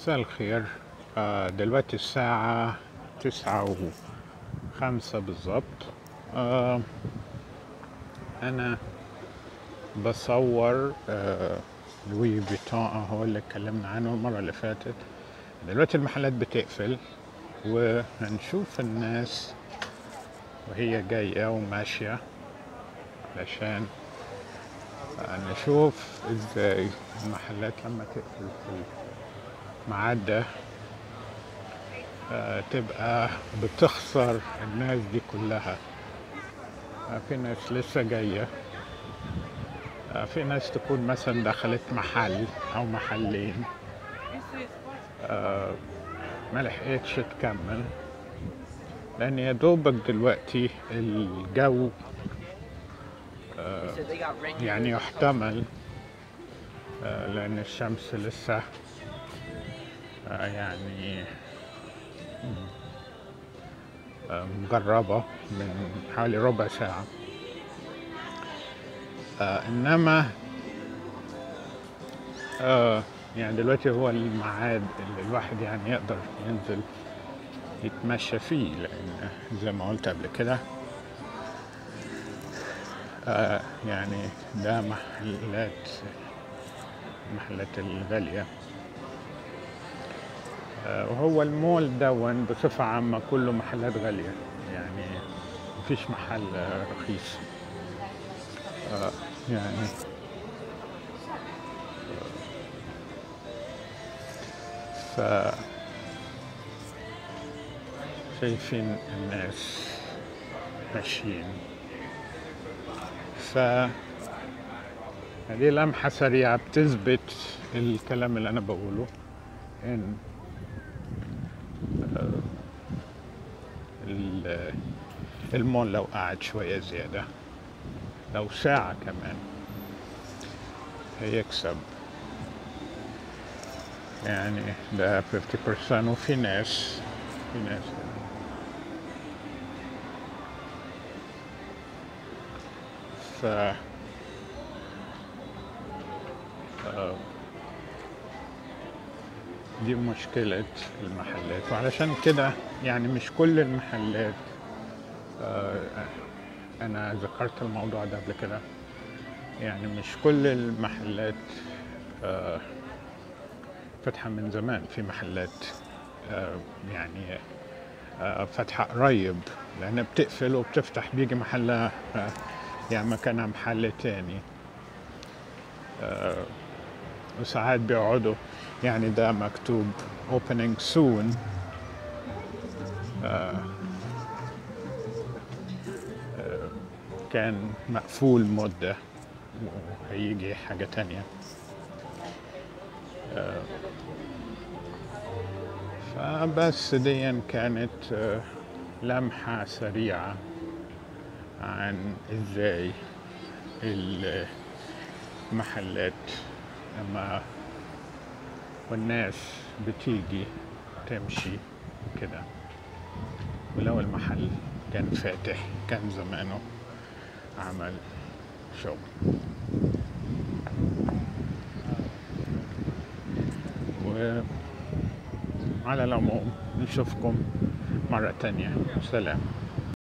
مساء الخير آه، دلوقتي الساعة تسعة وخمسة بالظبط آه، أنا بصور آه، لوي فيتون أهو اللي اتكلمنا عنه المرة اللي فاتت دلوقتي المحلات بتقفل وهنشوف الناس وهي جاية وماشية علشان آه، نشوف ازاي المحلات لما تقفل في الميعاد ده آه، تبقى بتخسر الناس دي كلها آه، في ناس لسه جاية آه، في ناس تكون مثلا دخلت محل أو محلين آه، ما لحقتش تكمل لأن يا دوبك دلوقتي الجو They said they got regular. يعني يحتمل آه، لأن الشمس لسه آه، يعني آه، مجربة من حوالي ربع ساعة آه، إنما آه، يعني دلوقتي هو الميعاد اللي الواحد يعني يقدر ينزل يتمشى فيه لأن زي ما قلت قبل كده آه، يعني ده محلات المحلات الغالية آه، وهو المول دون بصفة عامة كله محلات غالية يعني مفيش محل آه، رخيص آه، يعني ف شايفين الناس ماشيين ف هذه لمحة سريعة بتثبت الكلام اللي أنا بقوله إن آه، ال- المول لو قعد شوية زيادة لو ساعة كمان هيكسب يعني ده 50% وفي ناس في ناس ف آه، دي مشكلة المحلات وعلشان كده يعني مش كل المحلات آه، أنا ذكرت الموضوع ده قبل كده يعني مش كل المحلات آه، فاتحة من زمان في محلات آه، يعني آه، فاتحة قريب لأنها بتقفل وبتفتح بيجي محلها آه، يعني مكانها محل تاني آه، وساعات بيقعدوا يعني ده مكتوب opening soon آه، آه، كان مقفول مدة وهيجي حاجة تانية آه، فبس دي كانت آه، لمحة سريعة عن ازاي المحلات لما والناس بتيجي تمشي كده ولو المحل كان فاتح كان زمانه عمل شغل وعلى العموم نشوفكم مرة تانية سلام